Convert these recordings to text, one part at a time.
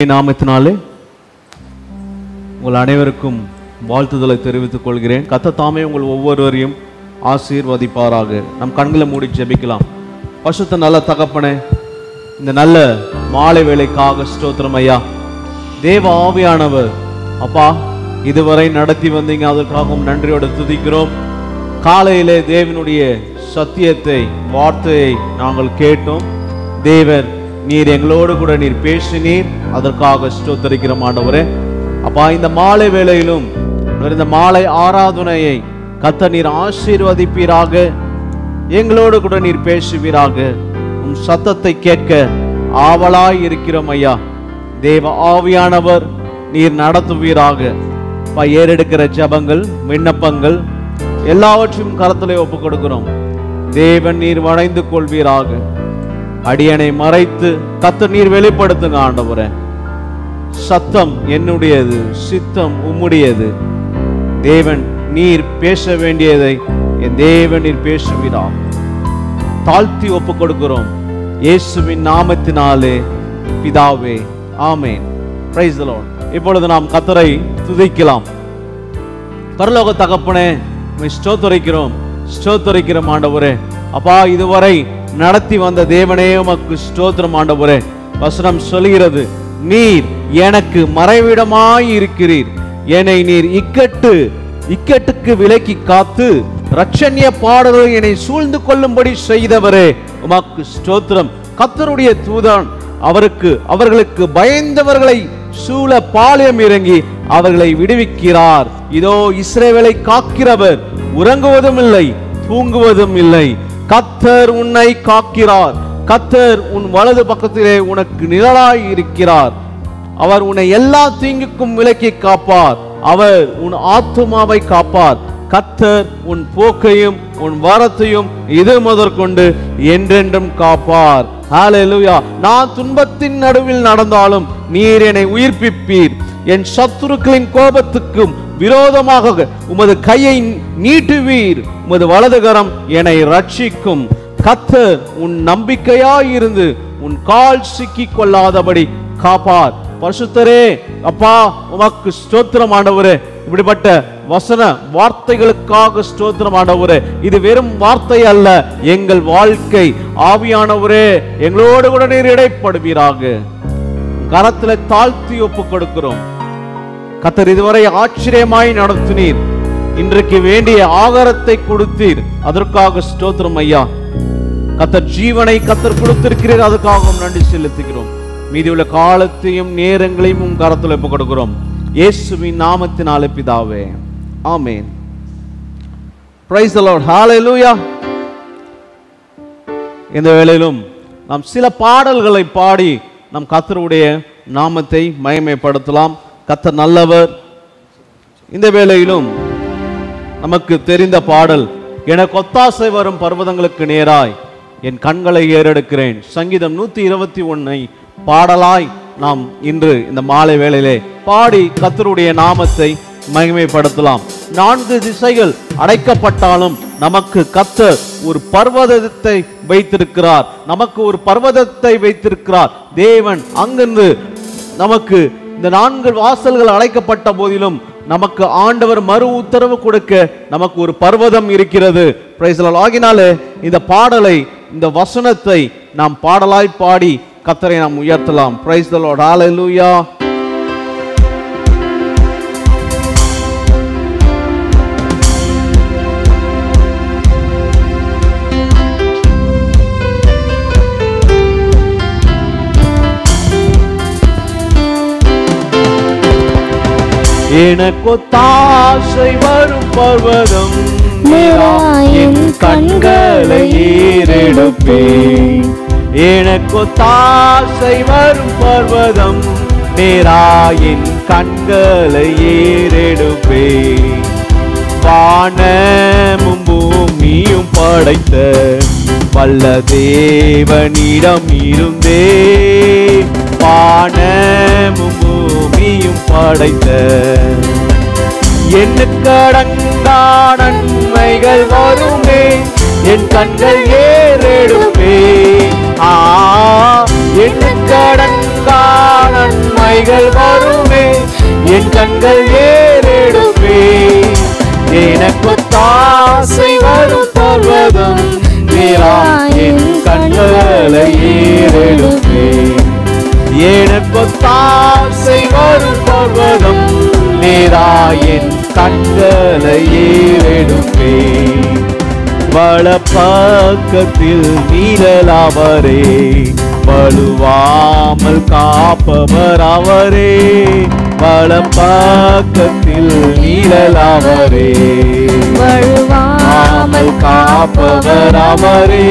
நாமத்தினாலே உங்கள் அனைவருக்கும் வாழ்த்துதலை தெரிவித்துக் கொள்கிறேன் கத்த தாமே உங்கள் ஒவ்வொருவரையும் ஆசீர்வதிப்பாராக நம் கண்களை மூடி ஜெபிக்கலாம் பசுத்த நல்ல தகப்பனே இந்த நல்ல மாலை வேளைக்காக ஸ்தோத்திரம் ஐயா தேவ ஆவியானவர் அப்பா இதுவரை நடத்தி வந்தீங்க அதற்காகவும் நன்றியோடு துதிக்கிறோம் காலையிலே தேவனுடைய சத்தியத்தை வார்த்தையை நாங்கள் கேட்டோம் தேவன் நீர் எங்களோடு கூட நீர் பேசினீர் அதற்காக ஸ்தோத்தரிக்கிறோம் ஆண்டவரே அப்பா இந்த மாலை வேளையிலும் இந்த மாலை ஆராதனையை கத்த நீர் ஆசீர்வதிப்பீராக எங்களோடு கூட நீர் பேசுவீராக உம் சத்தத்தை கேட்க ஆவலாய் இருக்கிறோம் ஐயா தேவ ஆவியானவர் நீர் நடத்துவீராக அப்பா, ஏறெடுக்கிற ஜெபங்கள் விண்ணப்பங்கள் எல்லாவற்றையும் கரத்திலே ஒப்புக் கொடுக்கிறோம் தேவன் நீர் வளைந்து கொள்வீராக அடியனை மறைத்து கத்த நீர் வெளிப்படுத்துங்க ஆண்டவரே சத்தம் என்னுடையது சித்தம் உம்முடையது தேவன் நீர் பேச வேண்டியதை என் தேவன் நீர் பேசுவீரா தாழ்த்தி ஒப்புக் கொடுக்கிறோம் இயேசுவின் நாமத்தினாலே பிதாவே ஆமென் பிரைஸ் the Lord. இப்பொழுது நாம் கத்தரை துதிக்கலாம் பரலோக தகப்பனே உம்மை ஸ்தோத்தரிக்கிறோம் ஸ்தோத்தரிக்கிறோம் ஆண்டவரே அப்பா இதுவரை நடத்தி வந்த தேவனே உமக்கு ஸ்தோத்திரம் ஆண்டவரே வசனம் சொல்கிறது நீர் எனக்கு மறைவிடமாய் இருக்கிறீர் என்னை நீர் இக்கட்டு இக்கட்டுக்கு விலக்கி காத்து ரட்சண்ய பாடல்கள் என்னை சூழ்ந்து கொள்ளும்படி செய்தவரே உமக்கு ஸ்தோத்திரம் கத்தருடைய தூதான் அவருக்கு அவர்களுக்கு பயந்தவர்களை சூழ பாளையம் இறங்கி அவர்களை விடுவிக்கிறார் இதோ இஸ்ரேவேலை காக்கிறவர் உறங்குவதும் இல்லை தூங்குவதும் இல்லை கத்தர் உன்னை காக்கிறார் கத்தர் உன் வலது பக்கத்திலே உனக்கு நிழலாய் இருக்கிறார் அவர் உன்னை எல்லா தீங்குக்கும் விலக்கி காப்பார் அவர் உன் ஆத்துமாவை காப்பார் கத்தர் உன் போக்கையும் உன் வரத்தையும் இது முதற்கொண்டு என்றென்றும் காப்பார் ஹalleluya நான் துன்பத்தின் நடுவில் நடந்தாலும் நீர் என்னை உயிர்ப்பிப்பீர் என் சத்துருக்களின் கோபத்துக்கும் விரோதமாக உமது கையை நீட்டுவீர் உமது வலதுகரம் என்னை ரட்சிக்கும் கத்தர் உன் நம்பிக்கையாயிருந்து உன் கால் சிக்கிக் கொள்ளாதபடி காப்பார் பரிசுத்தரே அப்பா உமக்கு ஸ்தோத்திரம் ஆண்டவரே இப்படிப்பட்ட வசன வார்த்தைகளுக்காக ஸ்தோத்திரம் ஆண்டவரே இது வெறும் வார்த்தை அல்ல எங்கள் வாழ்க்கை ஆவியானவரே எங்களோடு கூட நீர் இடைப்படுவீராக கரத்துல தாழ்த்தி ஒப்பு கொடுக்கிறோம் கத்தர் இதுவரை ஆச்சரியமாய் நடத்தினீர் இன்றைக்கு வேண்டிய ஆகாரத்தை கொடுத்தீர் அதற்காக ஸ்தோத்திரம் ஐயா கத்தர் ஜீவனை கத்தர் கொடுத்திருக்கிறீர் அதுக்காகவும் நன்றி செலுத்துகிறோம் மீதியுள்ள காலத்தையும் நேரங்களையும் உம் கரத்தில் ஒப்புக் கொடுக்கிறோம் இயேசுவின் நாமத்தினாலே பிதாவே amen praise the Lord hallelujah இந்த வேளையிலும் நாம் சில பாடல்களை பாடி நம் கத்தருடைய நாமத்தை மகிமைப்படுத்தலாம் கத்தர் நல்லவர் இந்த வேளையிலும் நமக்கு தெரிந்த பாடல் எனக்கு ஒத்தாசை வரும் பர்வதங்களுக்கு நேராய் என் கண்களை ஏறெடுக்கிறேன் சங்கீதம் நூத்தி இருபத்தி ஒன்னை பாடலாய் நாம் இன்று இந்த மாலை வேளையிலே பாடி கத்தருடைய நாமத்தை மகிமைப்படுத்தலாம் நான்கு திசைகள் அடைக்கப்பட்டாலும் நமக்கு கத்தர் ஒரு பர்வதத்தை வைத்திருக்கிறார் நமக்கு ஒரு பர்வதத்தை வைத்திருக்கிறார் தேவன் அங்கிருந்து நமக்கு இந்த நான்கு வாசல்கள் அடைக்கப்பட்ட போதிலும் நமக்கு ஆண்டவர் மறு உத்தரவு கொடுக்க நமக்கு ஒரு பர்வதம் இருக்கிறது Praise the Lord. ஆகினாலே இந்த பாடலை இந்த வசனத்தை நாம் பாடலாய் பாடி கத்தரை நாம் உயர்த்தலாம் பிரைஸ் the Lord. Hallelujah. எனக்கொத்தாசை வரும் பர்வதம் நிராயின் கண்களை ஏறெடுப்பேன் எனக்கொத்தாசை வரும் பர்வதம் நேராயின் கண்களை ஏறெடுப்பேன் வானமும் பூமியும் படைத்த வல்ல தேவனிடம் இருந்தே வானமும் பூமியும் படைத்த எண்ணுக்கடங்கா நன்மைகள் வருமே என் கண்கள் ஏறெடுப்பே ஆ எண்ணுக்கடங்கா நன்மை என் கண்கள் ஏறெடுப்பே எனக்கொத்தாசை வரும் பர்வதம் நீரா என் கண்களை ஏறெடுப்பே எனக்கொத்தாசை வரும் பர்வதம் நீரா என் கண்களை ஏறெடுப்பே வள பக்கத்தில் நீரலாவரே வலுவாமல் காப்பவர் அவரே வள பக்கத்தில் நீரலாவரே வழுவாமல் காப்பவர் அவரே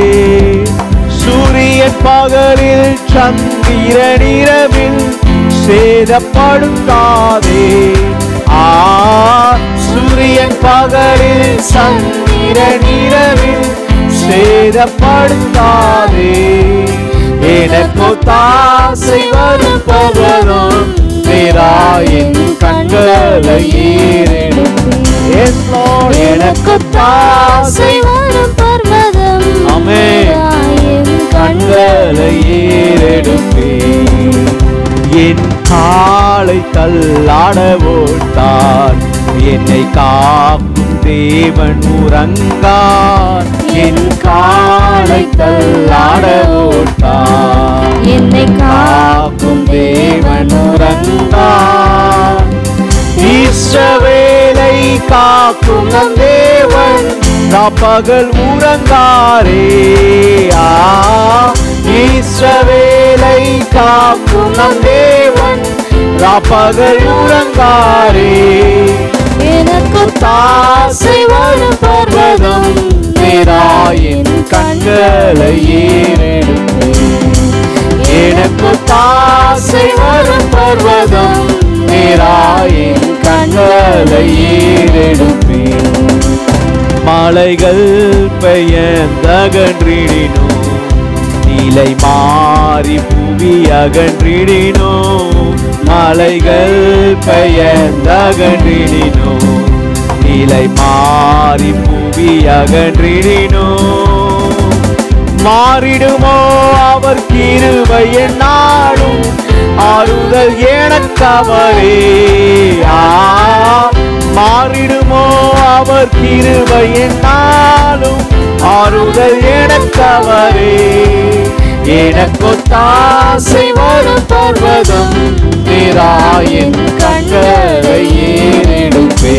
சூரியன் பகலில் சந்திரன் இரவில் சேதப்படுத்தாதே ஆ சூரியன் பகலில் சந்திரன் இரவில் சேதப்படுத்தாதே எனக்கோ தாசை வரும் பவனம் பேராயின் கண்களை ஏறெடுப்பே Yes, Lord, எனக்கு தாசை வரும் பர்வதம் ஆமென். என் கண்களை ஏறெடுப்பே என் காலை தள்ளாட ஓட்டார் என்னை காக்கும் தேவன் உறங்கார் என் காலை தள்ளாட ஓட்டார் என்னை காக்கும் தேவன் உறங்கார் இஸ்ரவேலை காக்கும் நம் தேவன் பகல் உறங்காரே ஆ இஸ்ரவேலை காக்கும் நம் தேவன் பகல் உறங்காரே எனக்கு தாசை வரும் பர்வதம் பேராயின் கண்களை ஏறெடுப்பே எனக்கு தாசை வரும் பர்வதம் பேராயின் கண்களை ஏறெடுப்பே மலைகள் பெயர்ந்தகன்றிடினோ நிலை மாறி புவி அகன்றிடினோ மலைகள் பெயர்ந்தகன்றிடினோ நிலை மாறி புவி அகன்றிடினோ மாறிடுமோ அவர் கிருபை நாடும் ஆறுதல் எனக்கவரே ஆ மாறிடுமோ அவர் கிருபை நாளும் ஆறுதல் எனக்கவரே எனக்கொத்தாசை வரும் பர்வதம் பேராயின் கண்களை ஏறெடுப்பே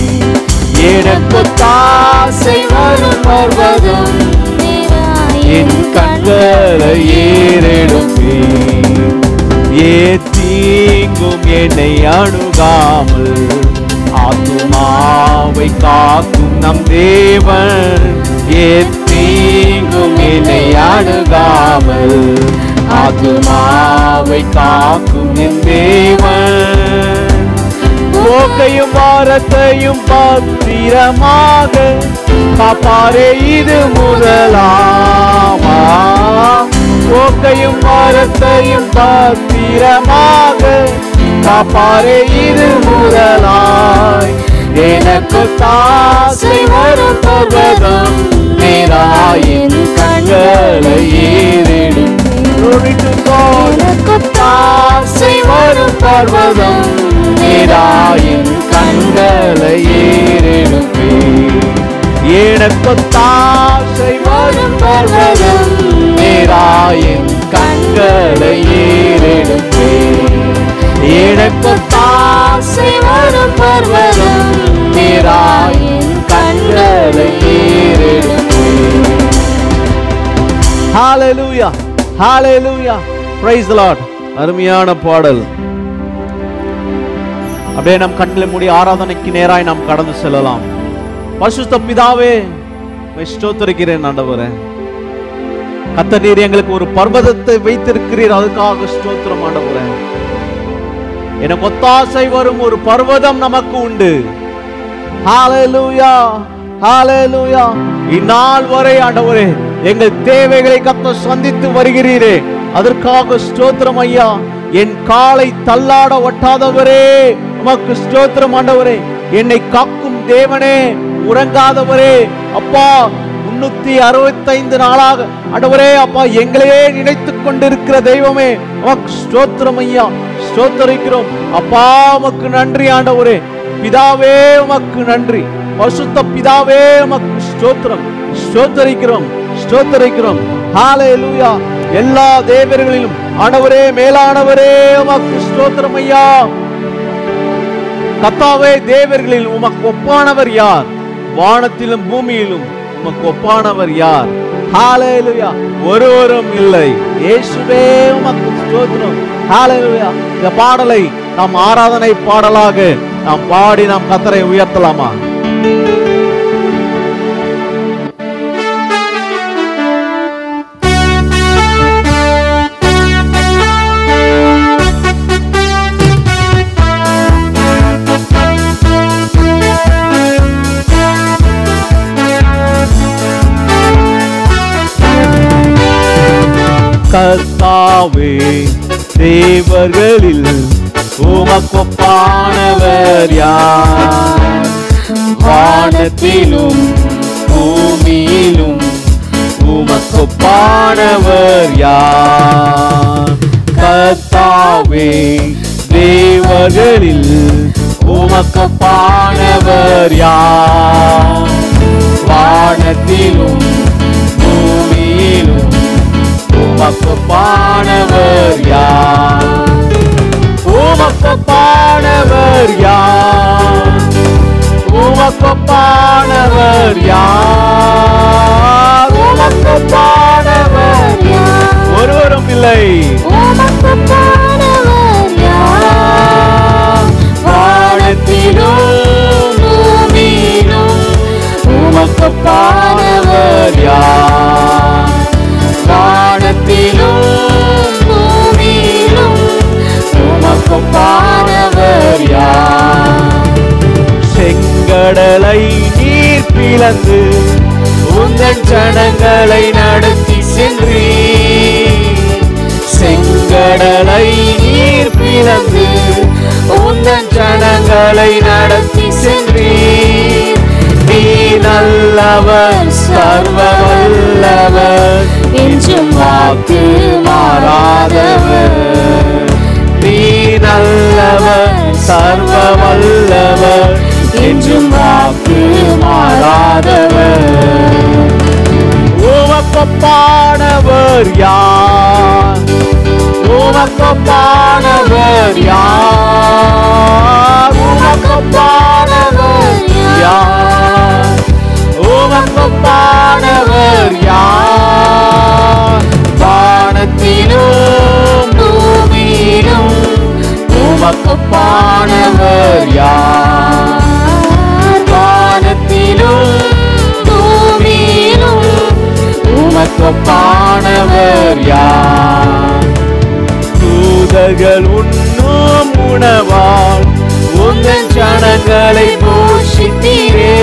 எனக்கொத்தாசை வரும் பர்வதம் என் கண்களை ஏறெடுப்பே ஏ தீங்கும் என்னை அணுகாமல் ஆத்துமாவை காக்கும் நம் தேவன் ஏ தீங்கும் என்னை அணுகாமல் ஆத்துமாவை காக்கும் என் தேவன் போக்கையும் வாரத்தையும் பத்திரமாக காப்பாரே இது முதலாமா போக்கையும் வாரத்தையும் பத்திரமாக காப்பாரே இது முதலாய் எனக்கு தாசை வரும் பர்வதம் நேராயின் கண்களை ஏறெடும் Glory to God. எனக்கு தாசை வரும் பர்வதம் நீராயின் கண்களை ஏறெடுப்பே எனக்கு தாசை வரும் பர்வதம் நீராயின் கண்களை ஏறெடுப்பே எனக்கு தாசை வரும் பர்வதம் நீராயின் கண்களை ஏறெடுப்பே ஹalleluya ஹalleluya praise the lord அருமையான பாடல் அப்படியே நம் கண்களை மூடி ஆராதனைக்கு நேராய் நாம் கடந்து செல்லலாம் பசுத்த பிதாவே உம்மை ஸ்தோத்திரிக்கிறேன் ஆண்டவரே கத்த நீர் எங்களுக்கு ஒரு பர்வதத்தை வைத்திருக்கிறீர் அதுக்காக ஸ்தோத்திரம் ஆண்டவரே எனக்கு ஒத்தாசை வரும் ஒரு பர்வதம் நமக்கு உண்டு ஹalleluya ஹalleluya இந்நாள் வரை ஆண்டவரே எங்கள் தேவைகளை கத்த சந்தித்து வருகிறீரே அதற்காக ஸ்தோத்திரம் ஐயா என் காலை தள்ளாட ஒட்டாதவரே உமக்கு ஸ்தோத்திரம் ஆண்டவரே என்னை காக்கும் தேவனே உறங்காதவரே அப்பா முன்னூத்தி அறுபத்தைந்து நாளாக ஆண்டவரே அப்பா எங்களையே நினைத்துக் கொண்டிருக்கிற தெய்வமே உமக்கு ஸ்தோத்திரம் ஐயா ஸ்தோத்தரிக்கிறோம் அப்பா உமக்கு நன்றி ஆண்டவரே பிதாவே உமக்கு நன்றி பசுத்த பிதாவே உமக்கு ஸ்தோத்திரம் ஸ்தோத்தரிக்கிறோம் ஸ்தோத்தரிக்கிறோம் ஹalleluya எல்லா தேவர்களிலும் ஆண்டவரே மேலானவரே உமக்கு ஸ்தோத்திரம் ஐயா கத்தாவே தேவர்களில் உமக்கு ஒப்பானவர் யார் வானத்திலும் பூமியிலும் உமக்கு ஒப்பானவர் யார் ஹalleluya ஒருவரும் இல்லை இயேசுவே உமக்கு ஸ்தோத்திரம் ஹalleluya இந்த பாடலை நாம் ஆராதனை பாடலாக நாம் பாடி நாம் கத்தரை உயர்த்தலாமா கர்த்தாவே தேவர்களில் உமக்கொப்பானவர் யார் வானத்திலும் பூமியிலும் உமக்கொப்பானவர் யார் கர்த்தாவே தேவர்களில் உமக்கொப்பானவர் யார் வானத்திலும் பூமியிலும் உமக்கொப்பானவர் யார் உமக்கொப்பானவர் யார் உமக்கொப்பானவர் யார் உமக்கொப்பானவர் யார்? ஒருவரும் இல்லை உமக்கொப்பானவர் யார்? வானத்திலும் பூமியிலும் உமக்கொப்பானவர் யார் வானத்திலும் பூமியிலும் உமக்கொப்பானவர் யார் செங்கடலை நீர் பிளந்து உந்தன் ஜனங்களை நடத்தி சென்றீ செங்கடலை நீர் பிளந்து உந்தன் ஜனங்களை நடத்தி சென்றீ நீ நல்லவர் சர்வ வல்லவர் என்றும் வாக்கு மாறாதவர் நீ நல்லவர் சர்வ வல்லவர் என்றும் வாக்கு மாறாதவர் உமக்கொப்பானவர் யார் உமக்கொப்பானவர் யார் உமக்கொப்பானவர் யார் உமக்கொப்பானவர் யார் வானத்திலும் பூமியிலும் உமக்கொப்பானவர் யார் வானத்திலும் பூமியிலும் உமக்கொப்பானவர் யார் தூதர்கள் உண்ணும் உணவால் உந்தன் ஜனங்களை போஷித்தீரே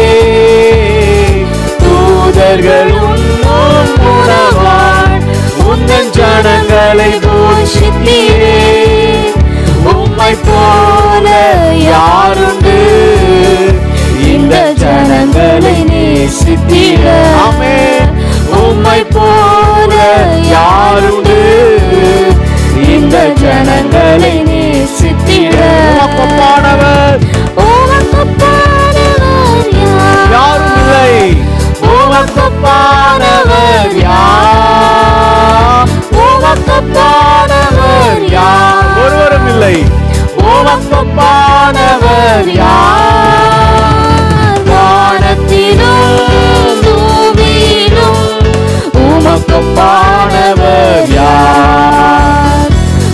தூதர்கள் உண்ணும் உணவால் உந்தன் ஜனங்களை போஷித்தீரே உம்மை போல யாருண்டு இந்த ஜனங்களை நேசித்தீர ஆமென் உம்மை போல யாருண்டு இந்த ஜனங்களை நேசித்தீர உமக்கொப்பானவர் உமக்கொப்பானவர் யார்? யாரும் இல்லை உமக்கொப்பானவர் யார் உமக்கொப்பானவர் யார் ஒருவரும் இல்லை உமக்கொப்பானவர் யார் வானத்திலும் பூமியிலும் உமக்கொப்பானவர் யார்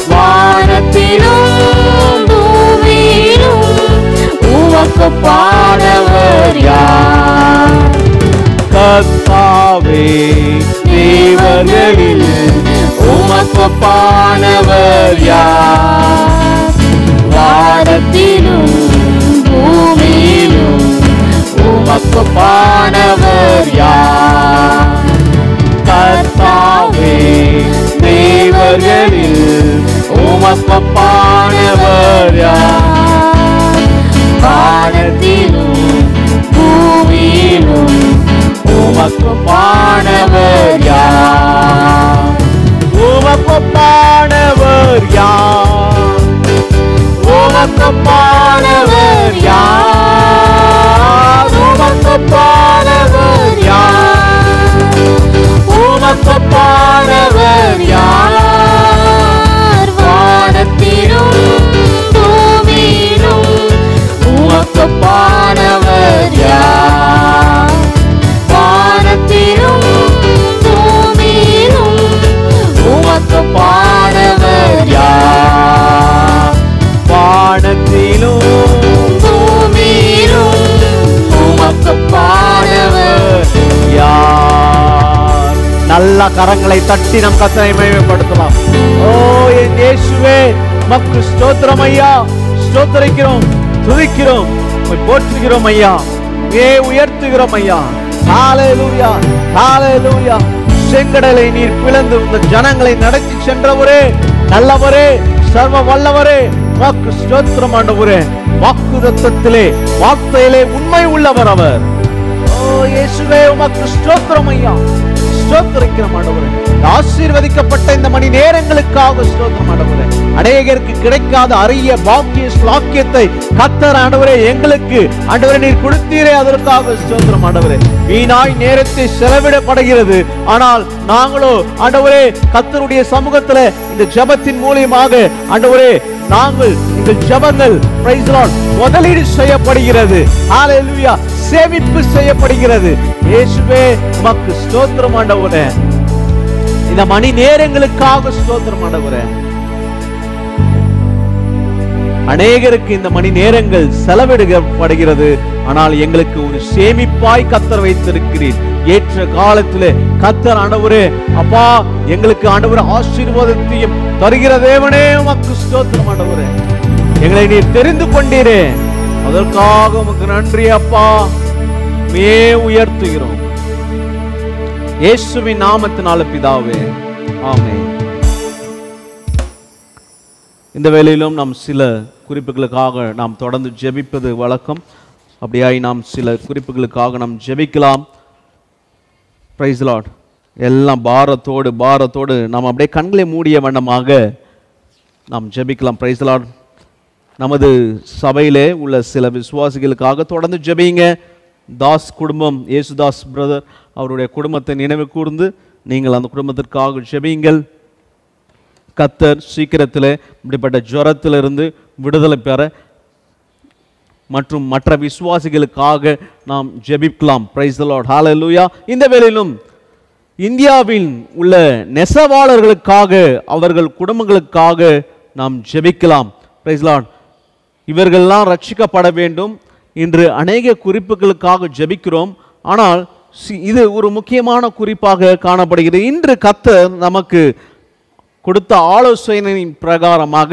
வானத்திலும் பூமியிலும் உமக்கொப்பானவர் யார் கர்த்தாவே தேவர்களில் உமக்கொப்பானவர் யார் வானத்திலும் பூமியிலும் உமக்கொப்பானவர் யார் கர்த்தாவே தேவர்களில் உமக்கொப்பானவர் யார் வானத்திலும் பூமியிலும் உமக்கொப்பானவர் யார் உமக்கொப்பானவர் யார் எல்லா கரங்களை தட்டி நம் கத்தனை மகிமைப்படுத்தலாம் ஓ என் இயேசுவே மக்கு ஸ்தோத்திரம் ஐயா ஸ்தோத்தரிக்கிறோம் துதிக்கிறோம் உம்மை போற்றுகிறோம் ஐயா ஏ உயர்த்துகிறோம் ஐயா ஹalleluya ஹalleluya செங்கடலை நீர் பிளந்து இந்த ஜனங்களை நடத்தி சென்றவரே நல்லவரே சர்வ வல்லவரே வாக்கு ஸ்தோத்திரம் ஆண்டவரே வாக்குதத்தத்திலே வார்த்தையிலே உண்மை உள்ளவர் அவர் ஓ இயேசுவே உமக்கு ஸ்தோத்திரம் ஐயா ஸ்தோத்திரிக்கிறோம் ஆண்டவரே இந்த ஆசீர்வதிக்கப்பட்ட இந்த மணி நேரங்களுக்காக ஸ்தோத்திரம் ஆண்டவரே அநேகருக்கு கிடைக்காத அரிய பாக்கிய ஸ்லாக்கியத்தை கத்தர் ஆண்டவரே எங்களுக்கு ஆண்டவரே நீர் கொடுத்தீரே அதற்காக ஸ்தோத்திரம் ஆண்டவரே வீணாய் நேரத்தை செலவிடப்படுகிறது ஆனால் நாங்களோ ஆண்டவரே கத்தருடைய சமூகத்துல இந்த ஜெபத்தின் மூலியமாக ஆண்டவரே நாங்கள் இந்த ஜெபங்கள் praise the Lord, முதலீடு செய்யப்படுகிறது ஹalleluya சேமிப்பு செய்யப்படுகிறது இயேசுவே உமக்கு ஸ்தோத்திரம் ஆண்டவரே இந்த மணி நேரங்களுக்காக ஸ்தோத்திரம் ஆண்டவரே அநேகருக்கு இந்த மணி நேரங்கள் செலவிடப்படுகிறது ஆனால் எங்களுக்கு ஒரு சேமிப்பாய் கத்தர் வைத்திருக்கிறீர் ஏற்ற காலத்திலே கத்தர் ஆண்டவரே அப்பா எங்களுக்கு ஆண்டவர் ஆசீர்வாதத்தையும் தருகிற தேவனே உமக்கு ஸ்தோத்திரம் ஆண்டவரே எங்களை நீர் தெரிந்து கொண்டீரே அதற்காக உமக்கு நன்றி அப்பா மே உயர்த்துகிறோம் இயேசுவின் நாமத்தினால பிதாவே ஆமென் இந்த வேளையிலும் நாம் சில குறிப்புகளுக்காக நாம் தொடர்ந்து ஜெபிப்பது வழக்கம் அப்படியாய் நாம் சில குறிப்புகளுக்காக நாம் ஜெபிக்கலாம் பிரைஸ் லார்ட் எல்லாம் பாரத்தோடு பாரத்தோடு நாம் அப்படியே கண்களை மூடிய வண்ணமாக நாம் ஜெபிக்கலாம் பிரைஸ் லார்ட் நமது சபையிலே உள்ள சில விசுவாசிகளுக்காக தொடர்ந்து ஜெபிங்க தாஸ் குடும்பம் இயேசுதாஸ் பிரதர் அவருடைய குடும்பத்தை நினைவு கூர்ந்து நீங்கள் அந்த குடும்பத்திற்காக ஜெபியுங்கள் கத்தர் சீக்கிரத்தில் இப்படிப்பட்ட ஜுரத்திலிருந்து விடுதலை பெற மற்றும் மற்ற விசுவாசிகளுக்காக நாம் ஜெபிக்கலாம் பிரைஸ் த லார்ட் ஹalleluya இந்த வேளையிலும் இந்தியாவில் உள்ள நெசவாளர்களுக்காக அவர்கள் குடும்பங்களுக்காக நாம் ஜெபிக்கலாம் பிரைஸ் லார்ட் இவர்கள்லாம் ரட்சிக்கப்பட வேண்டும் இன்று அநேக குறிப்புகளுக்காக ஜெபிக்கிறோம் ஆனால் சி- இது ஒரு முக்கியமான குறிப்பாக காணப்படுகிறது இன்று கத்தர் நமக்கு கொடுத்த ஆலோசனையின் பிரகாரமாக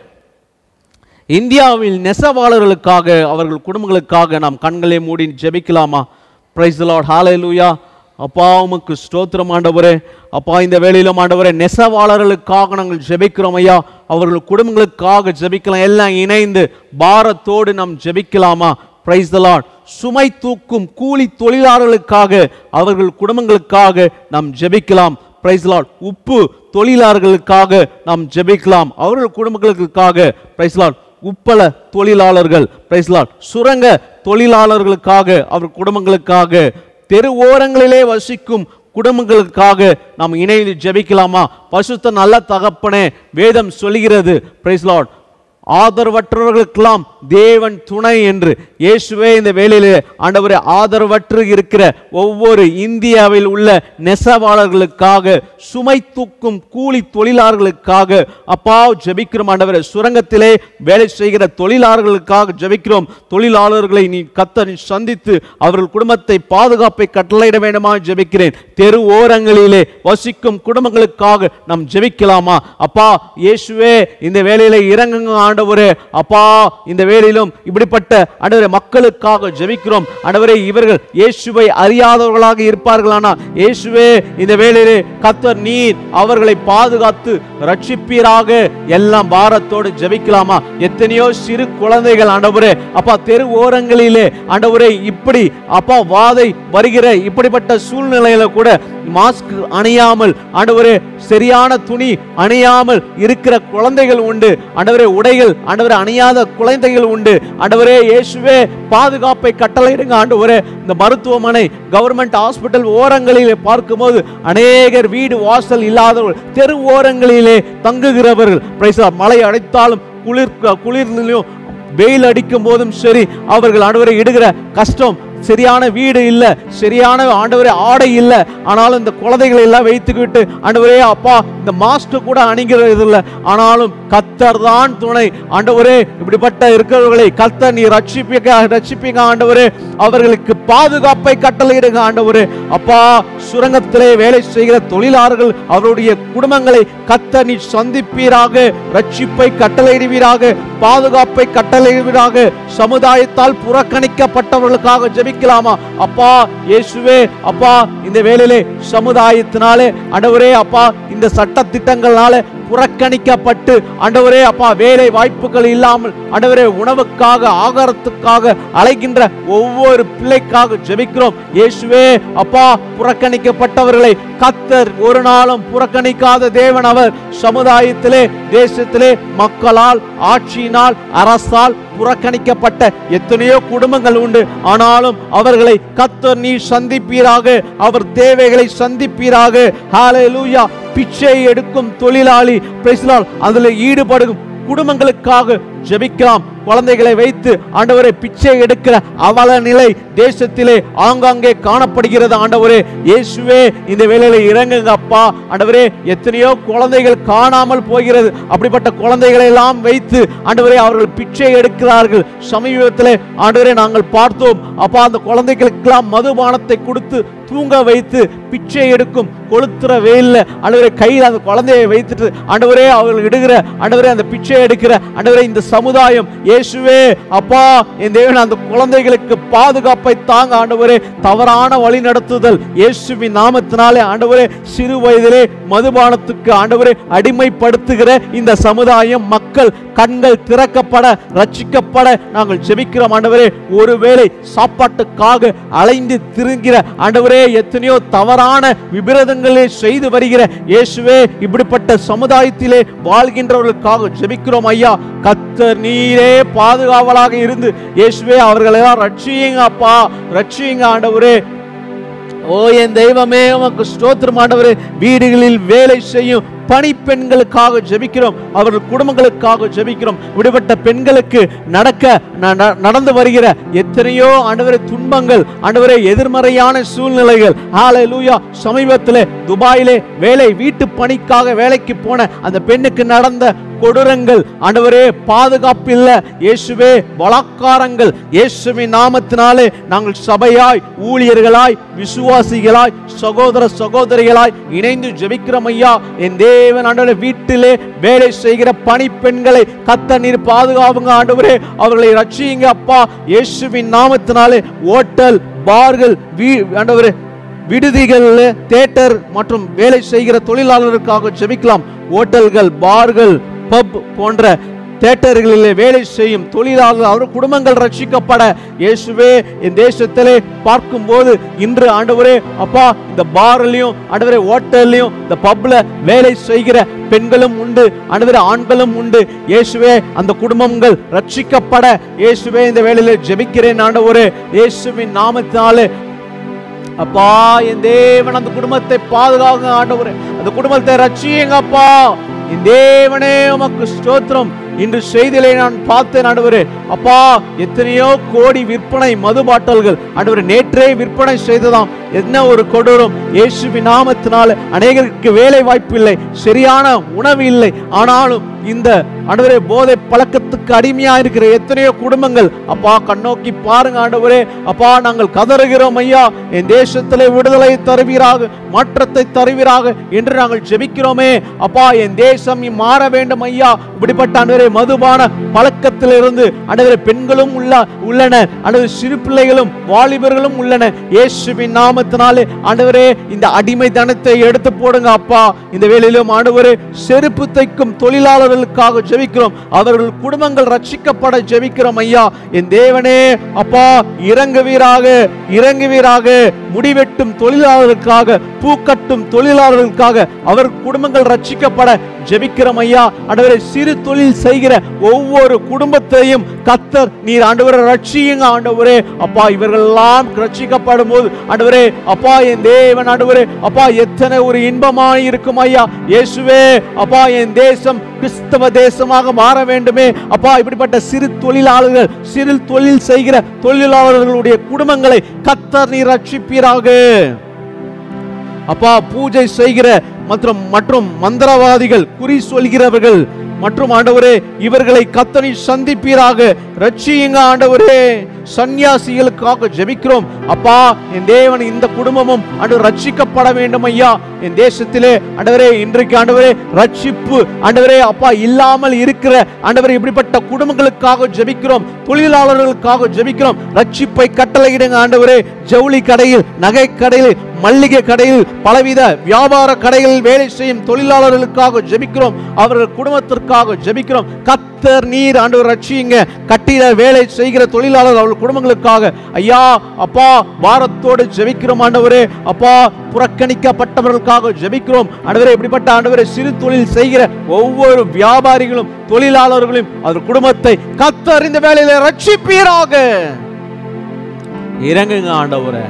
இந்தியாவில் நெசவாளர்களுக்காக அவர்கள் குடும்பங்களுக்காக நாம் கண்களை மூடி ஜெபிக்கலாமா பிரைஸ் லார்ட் ஹalleluya அப்பா உமக்கு ஸ்தோத்திரம் ஆண்டவரே அப்பா இந்த வேளையிலும் ஆண்டவரே நெசவாளர்களுக்காக நாங்கள் ஜெபிக்கிறோம் ஐயா அவர்கள் குடும்பங்களுக்காக ஜெபிக்கலாம் எல்லாம் இணைந்து பாரத்தோடு நாம் ஜெபிக்கலாமா பிரைஸ் த லார்ட் சுமை தூக்கும் கூலி தொழிலாளர்களுக்காக அவர்கள் குடும்பங்களுக்காக நாம் ஜெபிக்கலாம் பிரைஸ் லார்ட் உப்பு தொழிலாளர்களுக்காக நாம் ஜெபிக்கலாம் அவர்கள் குடும்பங்களுக்காக பிரைஸ் லார்ட் உப்பள தொழிலாளர்கள் பிரைஸ் லார்ட் சுரங்க தொழிலாளர்களுக்காக அவர் குடும்பங்களுக்காக தெரு ஓரங்களிலே வசிக்கும் குடும்பங்களுக்காக நாம் இணைந்து ஜெபிக்கலாமா பசுத்த நல்ல தகப்பனே வேதம் சொல்கிறது பிரைஸ் லார்ட் ஆதரவற்றவர்களுக்கெல்லாம் தேவன் துணை என்று இயேசுவே இந்த வேளையிலே ஆண்டவரே ஆதரவற்று இருக்கிற ஒவ்வொரு இந்தியாவில் உள்ள நெசவாளர்களுக்காக சுமை தூக்கும் கூலி தொழிலாளர்களுக்காக அப்பா ஜெபிக்கிறோம் ஆண்டவரே சுரங்கத்திலே வேலை செய்கிற தொழிலாளர்களுக்காக ஜெபிக்கிறோம் தொழிலாளர்களை நீ கத்த நீ சந்தித்து அவர்கள் குடும்பத்தை பாதுகாப்பை கட்டளையிட வேண்டுமா ஜெபிக்கிறேன் தெரு ஓரங்களிலே வசிக்கும் குடும்பங்களுக்காக நாம் ஜெபிக்கலாமா அப்பா இயேசுவே இந்த வேலையில இறங்குங்க ஆண்டவரே அப்பா இந்த வேலையிலும் இப்படிப்பட்ட ஆண்டவரே மக்களுக்காக ஜெபிக்கிறோம் ஆண்டவரே இவர்கள் இயேசுவை அறியாதவர்களாக இருப்பார்களானா இயேசுவே இந்த வேளையிலே கத்தர் நீர் அவர்களை பாதுகாத்து ரட்சிப்பீராக எல்லாம் பாரத்தோடு ஜெபிக்கலாமா எத்தனையோ சிறு குழந்தைகள் ஆண்டவரே அப்பா தெரு ஓரங்களிலே ஆண்டவரே இப்படி அப்பா வாதை வருகிற இப்படிப்பட்ட சூழ்நிலையில கூட மாஸ்க் அணியாமல் ஆண்டவரே சரியான துணி அணியாமல் இருக்கிற குழந்தைகள் உண்டு ஆண்டவரே உடைகள் ஆண்டவரே அணியாத குழந்தைகள் உண்டு ஆண்டவரே இயேசுவே பாதுகாப்பை கட்டளையிடுங்க ஆண்டவரே இந்த மருத்துவமனை கவர்மெண்ட் ஹாஸ்பிட்டல் ஓரங்களிலே பார்க்கும்போது அநேகர் வீடு வாசல் இல்லாதவர்கள் தெரு ஓரங்களிலே தங்குகிறவர்கள் பிரைஸ் லார்ட். மழை அடைத்தாலும் குளிர் குளிர்லையும் வெயில் அடிக்கும் போதும் சரி அவர்கள் ஆண்டவரை இடுகிற கஷ்டம் சரியான வீடு இல்ல சரியான ஆண்டவரே ஆடை இல்ல ஆனாலும் இந்த குழந்தைகளை எல்லாம் வைத்துக்கிட்டு ஆண்டவரே அப்பா இந்த மாஸ்டர் கூட அணிகிறது இல்ல ஆனாலும் கத்தர் தான் துணை ஆண்டவரே இப்படிப்பட்ட இருக்கிறவர்களை கத்தர் நீ ரட்சிப்பீங்க ரட்சிப்பீங்க ஆண்டவரே அவர்களுக்கு பாதுகாப்பை கட்டளையிடுங்க ஆண்டவரே அப்பா சுரங்கத்திலே வேலை செய்கிற தொழிலாளர்கள் அவருடைய குடும்பங்களை கத்தர் நீ சந்திப்பீராக ரட்சிப்பை கட்டளையிடுவீராக பாதுகாப்பை கட்டளையிடுவீராக சமுதாயத்தால் புறக்கணிக்கப்பட்டவர்களுக்காக ஜெபிக்கலாமா அப்பா இயேசுவே அப்பா இந்த வேளையிலே சமுதாயத்தினாலே ஆண்டவரே அப்பா இந்த சட்ட திட்டங்களால புறக்கணிக்கப்பட்டு ஆண்டவரே அப்பா வேலை வாய்ப்புகள் இல்லாமல் ஆண்டவரே உணவுக்காக ஆகாரத்துக்காக அலைகின்ற ஒவ்வொரு பிள்ளைக்காக ஜெபிக்கிறோம் இயேசுவே அப்பா புறக்கணிக்கப்பட்டவர்களை கத்தர் ஒரு நாளும் புறக்கணிக்காத தேவன் அவர் சமுதாயத்திலே தேசத்திலே மக்களால் ஆட்சியினால் அரசால் புறக்கணிக்கப்பட்ட எத்தனையோ குடும்பங்கள் உண்டு ஆனாலும் அவர்களை கத்தர் நீ சந்திப்பீராக அவர் தேவைகளை சந்திப்பீராக ஹalleluya பிச்சை எடுக்கும் தொழிலாளி பிரைஸ்லால் அதில் ஈடுபடும் குடும்பங்களுக்காக ஜெபிக்கலாம் குழந்தைகளை வைத்து ஆண்டவரை பிச்சை எடுக்கிற அவல நிலை தேசத்திலே ஆங்காங்கே காணப்படுகிறது ஆண்டவரே இயேசுவே இந்த வேளையில இறங்குங்க அப்பா ஆண்டவரே எத்தனையோ குழந்தைகள் காணாமல் போகிறது அப்படிப்பட்ட குழந்தைகளை எல்லாம் வைத்து ஆண்டவரே அவர்கள் பிச்சை எடுக்கிறார்கள் சமீபத்திலே ஆண்டவரே நாங்கள் பார்த்தோம் அப்பா அந்த குழந்தைகளுக்கெல்லாம் மதுபானத்தை கொடுத்து தூங்க வைத்து பிச்சை எடுக்கும் கொளுத்துற வெயில்ல ஆண்டவரே கையில் அந்த குழந்தையை வைத்துட்டு ஆண்டவரே அவர்கள் இடுகிற ஆண்டவரே அந்த பிச்சை எடுக்கிற ஆண்டவரே இந்த சமுதாயம் இயேசுவே அப்பா என் தேவன் அந்த குழந்தைகளுக்கு பாதுகாப்பை தாங்க ஆண்டவரே தவறான வழி நடத்துதல் இயேசுவின் நாமத்தினாலே ஆண்டவரே சிறு வயதிலே மதுபானத்துக்கு ஆண்டவரே அடிமைப்படுத்துகிற இந்த சமுதாயம் மக்கள் கண்கள் திறக்கப்பட ரட்சிக்கப்பட நாங்கள் ஜெபிக்கிறோம் ஆண்டவரே ஒருவேளை சாப்பாட்டுக்காக அலைந்து திருங்கிற ஆண்டவரே எத்தனையோ தவறான விபிரதங்களை செய்து வருகிற இயேசுவே இப்படிப்பட்ட சமுதாயத்திலே வாழ்கின்றவர்களுக்காக ஜெபிக்கிறோம் ஐயா கத்தர் நீரே பாதுகாவலாக இருந்து இயேசுவே அவர்களை எல்லாம் ரட்சியுங்க அப்பா ரட்சியுங்க ஆண்டவரே ஓ என் தெய்வமே உமக்கு ஸ்தோத்திரம் ஆண்டவரே வீடுகளில் வேலை செய்யும் பணிப்பெண்களுக்காக ஜெபிக்கிறோம் அவர்கள் குடும்பங்களுக்காக ஜெபிக்கிறோம் விடுபட்ட பெண்களுக்கு நடக்க ந- ந- நடந்து வருகிற எத்தனையோ ஆண்டவரே துன்பங்கள் ஆண்டவரே எதிர்மறையான சூழ்நிலைகள் ஹalleluya சமீபத்திலே துபாயிலே வேலை வீட்டு பணிக்காக வேலைக்கு போன அந்த பெண்ணுக்கு நடந்த கொடூரங்கள் ஆண்டவரே பாதுகாப்பு இல்ல இயேசுவே பலாக்காரங்கள் இயேசுவின் நாமத்தினாலே நாங்கள் சபையாய் ஊழியர்களாய் விசுவாசிகளாய் சகோதர சகோதரிகளாய் இணைந்து ஜெபிக்கிறோம் ஐயா என் தேவன் ஆண்டவரே வீட்டிலே வேலை செய்கிற பணிப்பெண்களை கத்த நீர் பாதுகாவுங்க ஆண்டவரே அவர்களை ரட்சியுங்க அப்பா இயேசுவின் நாமத்தினாலே ஓட்டல் பார்கள் வீ ஆண்டவரே விடுதிகள் தேட்டர் மற்றும் வேலை செய்கிற தொழிலாளருக்காக ஜெபிக்கலாம் ஓட்டல்கள் பார்கள் பப் போன்ற தேட்டர்களிலே வேலை செய்யும் தொழிலாளர்கள் அவர் குடும்பங்கள் ரட்சிக்கப்பட இயேசுவே என் தேசத்திலே பார்க்கும்போது இன்று ஆண்டவரே அப்பா இந்த பார்லையும் ஆண்டவரே ஹோட்டல்லையும் இந்த பப்ல வேலை செய்கிற பெண்களும் உண்டு ஆண்டவரே ஆண்களும் உண்டு இயேசுவே அந்த குடும்பங்கள் ரட்சிக்கப்பட இயேசுவே இந்த வேளையில ஜெபிக்கிறேன் ஆண்டவரே இயேசுவின் நாமத்தினாலே அப்பா என் தேவன் அந்த குடும்பத்தை பாதுகாங்க ஆண்டவரே அந்த குடும்பத்தை ரட்சியுங்க அப்பா என் தேவனே உமக்கு ஸ்தோத்திரம் இன்று செய்தியிலே நான் பார்த்தேன் ஆண்டவரே அப்பா எத்தனையோ கோடி விற்பனை மது பாட்டல்கள் ஆண்டவரே நேற்றே விற்பனை செய்ததாம் என்ன ஒரு கொடூரம் இயேசுவின் நாமத்தினால அநேகருக்கு வேலை வாய்ப்பு இல்லை சரியான உணவு இல்லை ஆனாலும் இந்த ஆண்டவரே போதை பழக்கத்துக்கு அடிமையா இருக்கிற எத்தனையோ குடும்பங்கள் அப்பா கண்ணோக்கி பாருங்க ஆண்டவரே அப்பா நாங்கள் கதறுகிறோம் ஐயா என் தேசத்திலே விடுதலை தருவீராக மாற்றத்தை தருவீராக என்று நாங்கள் ஜெபிக்கிறோமே அப்பா என் தேசம் மாற வேண்டும் ஐயா இப்படிப்பட்ட ஆண்டவரே மதுபான பழக்கத்திலிருந்து ஆண்டவரே பெண்களும் உள்ள உள்ளன ஆண்டவரே சிறு பிள்ளைகளும் வாலிபர்களும் உள்ளன இயேசுவின் நாமத்தினாலே ஆண்டவரே இந்த அடிமை தனத்தை எடுத்து போடுங்க அப்பா இந்த வேளையிலும் ஆண்டவரே செருப்பு தைக்கும் தொழிலாளர்களுக்காக ஜெபிக்கிறோம் அவர்கள் குடும்பங்கள் ரட்சிக்கப்பட ஜெபிக்கிறோம் ஐயா என் தேவனே அப்பா இறங்குவீராக இறங்குவீராக முடிவெட்டும் தொழிலாளர்களுக்காக பூக்கட்டும் தொழிலாளர்களுக்காக அவர் குடும்பங்கள் ரட்சிக்கப்பட ஜெபிக்கிறோம் ஐயா ஆண்டவரே சிறு தொழில் செய் செய்கிற ஒவ்வொரு குடும்பத்தையும் கத்தர் நீர் ஆண்டவரை ரட்சியுங்க ஆண்டவரே அப்பா இவர்கள் எல்லாம் ரட்சிக்கப்படும் போது ஆண்டவரே அப்பா என் தேவன் ஆண்டவரே அப்பா எத்தனை ஒரு இன்பமாய் இருக்கும் ஐயா இயேசுவே அப்பா என் தேசம் கிறிஸ்தவ தேசமாக மாற வேண்டுமே அப்பா இப்படிப்பட்ட சிறு தொழிலாளர்கள் சிறு தொழில் செய்கிற தொழிலாளர்களுடைய குடும்பங்களை கத்தர் நீர் ரட்சிப்பீராக அப்பா பூஜை செய்கிற மற்றும் மற்றும் மந்திரவாதிகள் குறி சொல்கிறவர்கள் மற்றும் ஆண்டவரே இவர்களை கத்தனை சந்திப்பீராக ரட்சியுங்க ஆண்டவரே சந்நியாசிகளுக்காக ஜெபிக்கிறோம் அப்பா என் தேவன் இந்த குடும்பமும் ஆண்டவர் ரட்சிக்கப்பட வேண்டும் ஐயா என் தேசத்திலே ஆண்டவரே இன்றைக்கு ஆண்டவரே ரட்சிப்பு ஆண்டவரே அப்பா இல்லாமல் இருக்கிற ஆண்டவரே இப்படிப்பட்ட குடும்பங்களுக்காக ஜெபிக்கிறோம் தொழிலாளர்களுக்காக ஜெபிக்கிறோம் ரட்சிப்பை கட்டளையிடுங்க ஆண்டவரே ஜவுளி கடையில் நகை கடையில் மல்லிகை கடையில் பலவித வியாபார கடைகளில் வேலை செய்யும் தொழிலாளர்களுக்காக ஜெபிக்கிறோம் அவர்கள் குடும்பத்திற்காக ஜெபிக்கிறோம் கத்தர் நீர் ஆண்டவர் ரட்சியுங்க கட்டிட வேலை செய்கிற தொழிலாளர் அவர்கள் குடும்பங்களுக்காக ஐயா அப்பா வாரத்தோடு ஜெபிக்கிறோம் ஆண்டவரே அப்பா புறக்கணிக்கப்பட்டவர்களுக்காக ஜெபிக்கிறோம் ஆண்டவரே இப்படிப்பட்ட ஆண்டவரே சிறு தொழில் செய்கிற ஒவ்வொரு வியாபாரிகளும் தொழிலாளர்களையும் அவர் குடும்பத்தை கத்தர் இந்த வேலையில ரட்சிப்பீராக இறங்குங்க ஆண்டவரே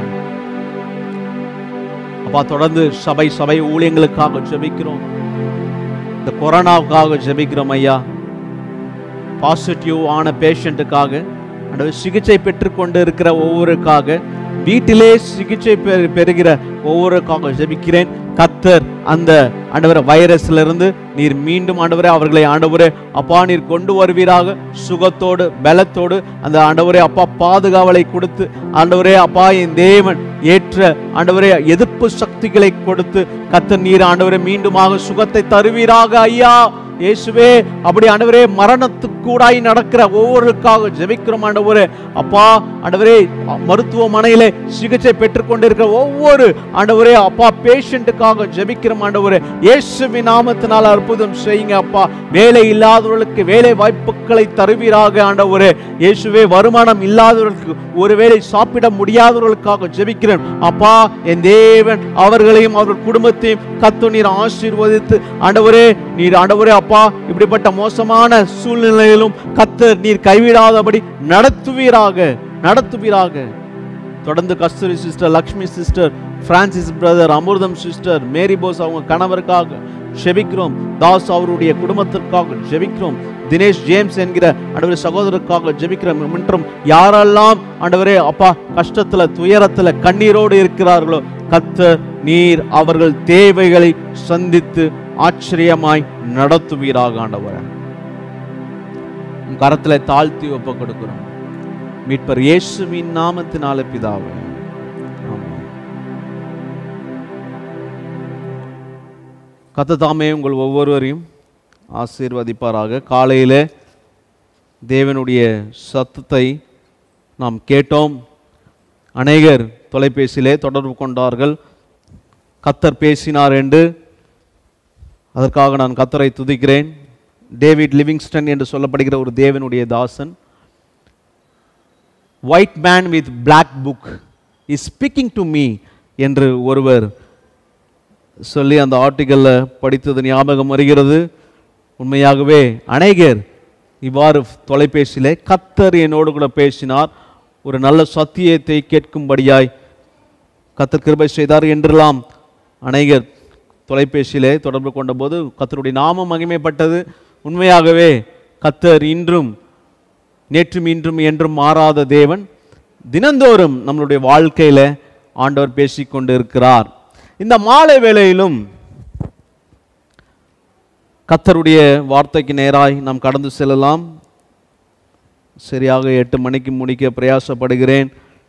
அப்பா தொடர்ந்து சபை சபை ஊழியங்களுக்காக ஜெபிக்கிறோம் இந்த கொரோனாவுக்காக ஜெபிக்கிறோம் ஐயா பாசிட்டிவ் ஆன பேஷண்ட்டுக்காக ஆண்டவர் சிகிச்சை பெற்றுக்கொண்டு இருக்கிற ஒவ்வொருக்காக வீட்டிலே சிகிச்சை பெறு- பெறுகிற ஒவ்வொருக்காக ஜெபிக்கிறேன் கத்தர் அந்த ஆண்டவரை வைரஸ்ல இருந்து நீர் மீண்டும் ஆண்டவரே அவர்களை ஆண்டவரே அப்பா நீர் கொண்டு வருவீராக சுகத்தோடு பலத்தோடு அந்த ஆண்டவரே அப்பா பாதுகாவலை கொடுத்து ஆண்டவரே அப்பா என் தேவன் ஏற்ற ஆண்டவரே எதிர்ப்பு சக்திகளை கொடுத்து கத்தர் நீர் ஆண்டவரே மீண்டுமாக சுகத்தை தருவீராக ஐயா இயேசுவே அப்படி ஆண்டவரே மரணத்துக்கூடாய் நடக்கிற ஒவ்வொருக்காக ஜெபிக்கிறோம் ஆண்டவரே அப்பா ஆண்டவரே மருத்துவமனையிலே சிகிச்சை பெற்றுக்கொண்டிருக்கிற ஒவ்வொரு ஆண்டவரே அப்பா பேஷண்ட்டுக்காக ஜெபிக்கிறோம் ஆண்டவரே இயேசுவின் நாமத்தினால் அற்புதம் செய்யுங்க அப்பா வேலை இல்லாதவர்களுக்கு வேலை வாய்ப்புகளை தருவீராக ஆண்டவரே இயேசுவே வருமானம் இல்லாதவர்களுக்கு ஒருவேளை சாப்பிட முடியாதவர்களுக்காக ஜெபிக்கிறேன் அப்பா என் தேவன் அவர்களையும் அவர்கள் குடும்பத்தையும் கத்து நீர் ஆசீர்வதித்து ஆண்டவரே நீர் ஆண்டவரே அப்பா இப்படிப்பட்ட மோசமான சூழ்நிலையிலும் கத்தர் நீர் கைவிடாதபடி நடத்துவீராக நடத்துவீராக தொடர்ந்து Kasthuri sister Lakshmi sister Francis brother Amirtham sister Mary Bose அவங்க கணவருக்காக ஜெபிக்கிறோம் தாஸ் அவருடைய குடும்பத்திற்காக ஜெபிக்கிறோம் தினேஷ் ஜேம்ஸ் என்கிற ஆண்டவரே சகோதரருக்காக ஜெபிக்கிறோம் மற்றும் யாரெல்லாம் ஆண்டவரே அப்பா கஷ்டத்துல துயரத்துல கண்ணீரோடு இருக்கிறார்களோ கத்தர் நீர் அவர்கள் தேவைகளை சந்தித்து ஆச்சரியமாய் நடத்துவீராக ஆண்டவரே உம் கரத்துல தாழ்த்தி ஒப்பு கொடுக்கிறோம் மீட்பர் இயேசுவின் நாமத்தினால பிதாவே ஆமென். கர்த்தர் தாமே உங்கள் ஒவ்வொருவரையும் ஆசீர்வதிப்பாராக காலையிலே தேவனுடைய சத்தத்தை நாம் கேட்டோம் அநேகர் தொலைபேசியிலே தொடர்பு கொண்டார்கள் கத்தர் பேசினார் என்று அதற்காக நான் கத்தரை துதிக்கிறேன் டேவிட் லிவிங்ஸ்டன் என்று சொல்லப்படுகிற ஒரு தேவனுடைய தாசன் white man with Black book is speaking to me என்று ஒருவர் சொல்லி அந்த ஆர்டிக்கலில் படித்தது ஞாபகம் வருகிறது உண்மையாகவே அநேகர் இவ்வாறு தொலைபேசியிலே கத்தர் என்னோடு கூட பேசினார் ஒரு நல்ல சத்தியத்தை கேட்கும்படியாய் கத்தர் கிருபை செய்தார் என்றெல்லாம் அநேகர் தொலைபேசியிலே தொடர்பு கொண்டபோது கத்தருடைய நாமம் மகிமைப்பட்டது உண்மையாகவே கத்தர் இன்றும் நேற்றும் இன்றும் என்றும் மாறாத தேவன் தினந்தோறும் நம்மளுடைய வாழ்க்கையில ஆண்டவர் பேசிக்கொண்டு இருக்கிறார் இந்த மாலை வேளையிலும் கத்தருடைய வார்த்தைக்கு நேராய் நாம் கடந்து செல்லலாம் சரியாக எட்டு மணிக்கு முடிக்க பிரயாசப்படுகிறேன்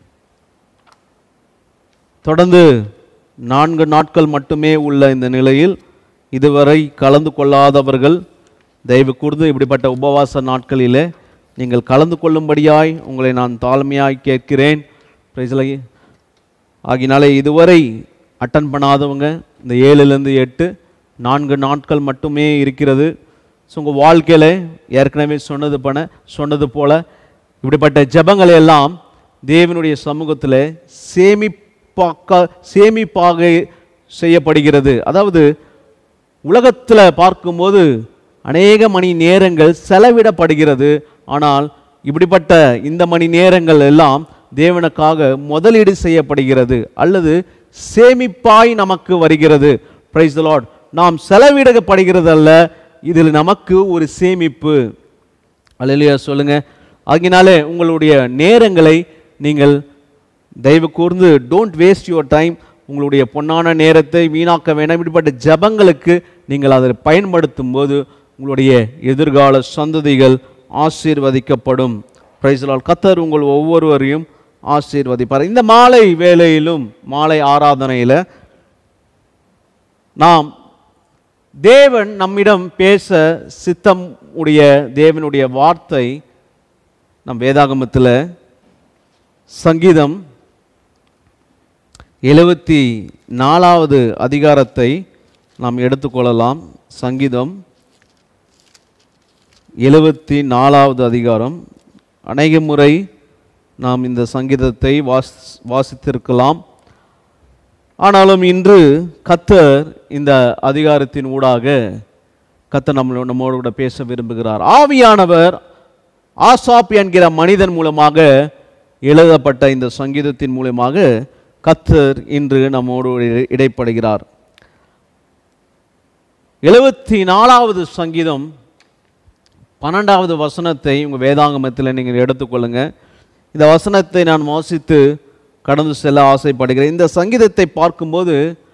தொடர்ந்து நான்கு நாட்கள் மட்டுமே உள்ள இந்த நிலையில் இதுவரை கலந்து கொள்ளாதவர்கள் தயவு கூர்ந்து இப்படிப்பட்ட உபவாச நாட்களிலே நீங்கள் கலந்து கொள்ளும்படியாய் உங்களை நான் தாழ்மையாய் கேட்கிறேன் பிரைஸ்லை ஆகினாலே இதுவரை அட்டன் பண்ணாதவங்க இந்த ஏழுலேருந்து எட்டு நான்கு நாட்கள் மட்டுமே இருக்கிறது ஸோ உங்கள் வாழ்க்கையில் ஏற்கனவே சொன்னது பண்ண சொன்னது போல இப்படிப்பட்ட ஜெபங்களை எல்லாம் தேவனுடைய சமூகத்தில் சேமிப்பாக்க சேமிப்பாக செய்யப்படுகிறது அதாவது உலகத்தில் பார்க்கும்போது அநேக மணி நேரங்கள் செலவிடப்படுகிறது ஆனால் இப்படிப்பட்ட இந்த மணி நேரங்கள் எல்லாம் தேவனுக்காக முதலீடு செய்யப்படுகிறது அல்லது சேமிப்பாய் நமக்கு வருகிறது பிரைஸ் லார்ட் நாம் செலவிடப்படுகிறது அல்ல இதில் நமக்கு ஒரு சேமிப்பு அல்லையா சொல்லுங்க ஆகினாலே உங்களுடைய நேரங்களை நீங்கள் தயவு கூர்ந்து டோன்ட் வேஸ்ட் யுவர் டைம் உங்களுடைய பொன்னான நேரத்தை வீணாக்க வேண்டாம் இப்படிப்பட்ட ஜபங்களுக்கு நீங்கள் அதை பயன்படுத்தும் போது உங்களுடைய எதிர்கால சந்ததிகள் ஆசீர்வதிக்கப்படும் பிரைஸ்லால் கத்தர் உங்கள் ஒவ்வொருவரையும் ஆசீர்வதிப்பார் இந்த மாலை வேளையிலும் மாலை ஆராதனையில் நாம் தேவன் நம்மிடம் பேச சித்தம் உடைய தேவனுடைய வார்த்தை நம் வேதாகமத்தில் சங்கீதம் எழுபத்தி நாலாவது அதிகாரத்தை நாம் எடுத்துக்கொள்ளலாம் சங்கீதம் எழுபத்தி நாலாவது அதிகாரம் அநேக முறை நாம் இந்த சங்கீதத்தை வாஸ் வாசித்திருக்கலாம் ஆனாலும் இன்று கத்தர் இந்த அதிகாரத்தின் ஊடாக கத்தர் நம்ம நம்மோடு கூட பேச விரும்புகிறார் ஆவியானவர் ஆசாப் என்கிற மனிதன் மூலமாக எழுதப்பட்ட இந்த சங்கீதத்தின் மூலமாக கத்தர் இன்று நம்மோடு இடை- இடைப்படுகிறார் எழுபத்தி நாலாவது சங்கீதம் பன்னெண்டாவது வசனத்தை உங்கள் வேதாங்கமத்தில் நீங்கள் எடுத்துக்கொள்ளுங்க இந்த வசனத்தை நான் வாசித்து கடந்து செல்ல ஆசைப்படுகிறேன் இந்த சங்கீதத்தை பார்க்கும்போது